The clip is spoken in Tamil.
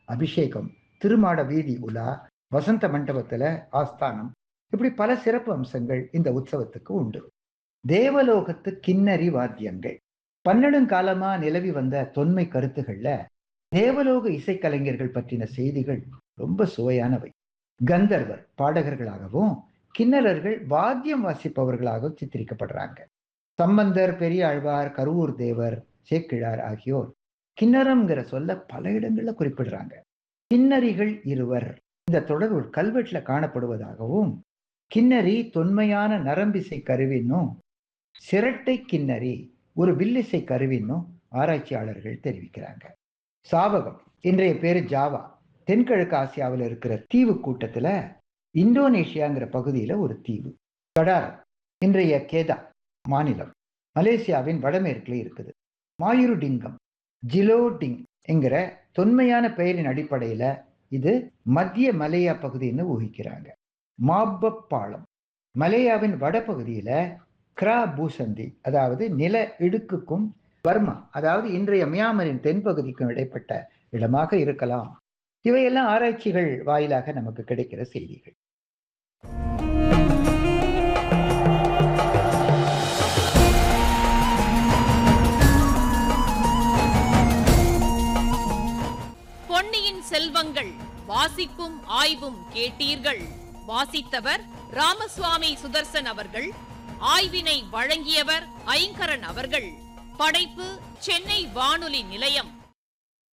அபிஷேகம் திருமாட வீதி உலா வசந்த மண்டபத்துல ஆஸ்தானம் இப்படி பல சிறப்பு அம்சங்கள் இந்த உற்சவத்துக்கு உண்டு தேவலோகத்து கிண்ணறி வாத்தியங்கள் பன்னெடுங்காலமா நிலவி வந்த தொன்மை கருத்துகள்ல தேவலோக இசைக்கலைஞர்கள் பற்றின செய்திகள் ரொம்ப சுவையானவை கந்தர்வர் பாடகர்களாகவும் கிண்ணறர்கள் வாத்தியம் வாசிப்பவர்களாகவும் சித்தரிக்கப்படுறாங்க சம்பந்தர் பெரியாழ்வார் கருவூர் தேவர் சேக்கிழார் ஆகியோர் கிண்ணறம்ங்கிற சொல்ல பல இடங்கள்ல குறிப்பிடுறாங்க கிண்ணறிகள் இருவர் இந்த தொடர் ஒரு கல்வெட்டுல காணப்படுவதாகவும் கிண்ணறி தொன்மையான நரம்பிசை கருவின்னும் சிரட்டை கிண்ணறி ஒரு வில்லிசை கருவின்னும் ஆராய்ச்சியாளர்கள் தெரிவிக்கிறாங்க சாவகம் இன்றைய பேரு ஜாவா தென்கிழக்கு ஆசியாவில் இருக்கிற தீவு கூட்டத்துல இந்தோனேஷியாங்கிற பகுதியில ஒரு தீவு கடாரம் இன்றைய கேதா மாநிலம் மலேசியாவின் வடமேற்குல இருக்குது மாயுருடிங்கம் ஜிலோடிங் என்கிற தொன்மையான பெயரின் அடிப்படையில இது மத்திய மலேயா பகுதின்னு ஊகிக்கிறாங்க மாப்பப்பாளம் மலேயாவின் வடபகுதியில கிரா பூசந்தி அதாவது நில இடுக்குக்கும் பர்மா அதாவது இன்றைய மியாமரின் தென்பகுதிக்கும் இடைப்பட்ட இடமாக இருக்கலாம் இவையெல்லாம் ஆராய்ச்சிகள் வாயிலாக நமக்கு கிடைக்கிற செய்திகள் பொன்னியின் செல்வங்கள் வாசிப்பும் ஆய்வும் கேட்டீர்கள் வாசித்தவர் ராமசுவாமி சுதர்சன் அவர்கள் ஆய்வினை வழங்கியவர் ஐங்கரன் அவர்கள் படைப்பு சென்னை வானொலி நிலையம்